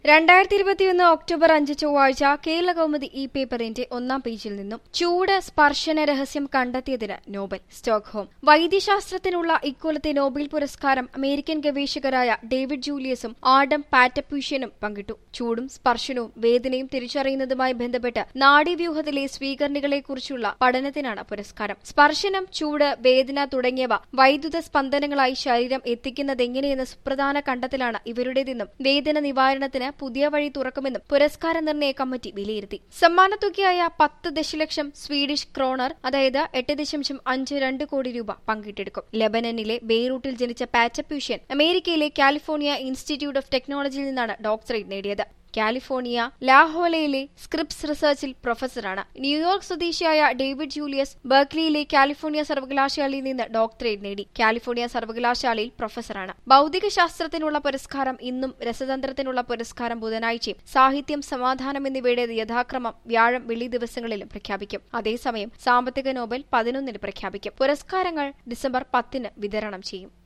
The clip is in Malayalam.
രണ്ടായിരത്തി ഇരുപത്തിയൊന്ന് ഒക്ടോബർ അഞ്ച് ചൊവ്വാഴ്ച കേരള കൗമുദി ഈ പേപ്പറിന്റെ ഒന്നാം പേജിൽ നിന്നും ചൂട് സ്പർശന രഹസ്യം കണ്ടെത്തിയതിന് നോബൽ സ്റ്റോക്ക്ഹോം വൈദ്യശാസ്ത്രത്തിനുള്ള ഇക്കൊല്ലത്തെ നോബൽ പുരസ്കാരം അമേരിക്കൻ ഗവേഷകരായ ഡേവിഡ് ജൂലിയസും ആഡം പാറ്റപ്യൂഷ്യനും പങ്കിട്ടു ചൂടും സ്പർശനവും വേദനയും തിരിച്ചറിയുന്നതുമായി ബന്ധപ്പെട്ട് നാഡീവ്യൂഹത്തിലെ സ്വീകരണികളെക്കുറിച്ചുള്ള പഠനത്തിനാണ് പുരസ്കാരം സ്പർശനം ചൂട് വേദന തുടങ്ങിയവ വൈദ്യുത സ്പന്ദനങ്ങളായി ശരീരം എത്തിക്കുന്നതെങ്ങനെയെന്ന സുപ്രധാന കണ്ടെത്തലാണ് ഇവരുടേതെന്നും വേദന നിവാരണത്തിന് പുതിയ വഴി തുറക്കുമെന്നും പുരസ്കാര നിർണയ കമ്മിറ്റി വിലയിരുത്തി സമ്മാനത്തുകയായ പത്ത് ദശലക്ഷം സ്വീഡിഷ് ക്രോണർ അതായത് എട്ട് ദശാംശം അഞ്ച് രണ്ട് കോടി രൂപ പങ്കിട്ടെടുക്കും ലെബനനിലെ ബെയ്റൂട്ടിൽ ജനിച്ച പാറ്റപ്യൂഷ്യൻ അമേരിക്കയിലെ കാലിഫോർണിയ ഇൻസ്റ്റിറ്റ്യൂട്ട് ഓഫ് ടെക്നോളജിയിൽ നിന്നാണ് ഡോക്ടറേറ്റ് നേടിയത് കാലിഫോർണിയ ലാഹോലയിലെ സ്ക്രിപ്സ് റിസർച്ചിൽ പ്രൊഫസറാണ് ന്യൂയോർക്ക് സ്വദേശിയായ ഡേവിഡ് ജൂലിയസ് ബർക്ലിയിലെ കാലിഫോർണിയ സർവകലാശാലയിൽ നിന്ന് ഡോക്ടറേറ്റ് നേടി കാലിഫോർണിയ സർവകലാശാലയിൽ പ്രൊഫസറാണ് ഭൗതിക ശാസ്ത്രത്തിനുള്ള പുരസ്കാരം ഇന്നും രസതന്ത്രത്തിനുള്ള പുരസ്കാരം ബുധനാഴ്ചയും സാഹിത്യം സമാധാനം എന്നിവയുടെ യഥാക്രമം വ്യാഴം വെള്ളി ദിവസങ്ങളിലും പ്രഖ്യാപിക്കും അതേസമയം സാമ്പത്തിക നോബൽ പതിനൊന്നിന് പ്രഖ്യാപിക്കും പുരസ്കാരങ്ങൾ ഡിസംബർ പത്തിന് വിതരണം ചെയ്യും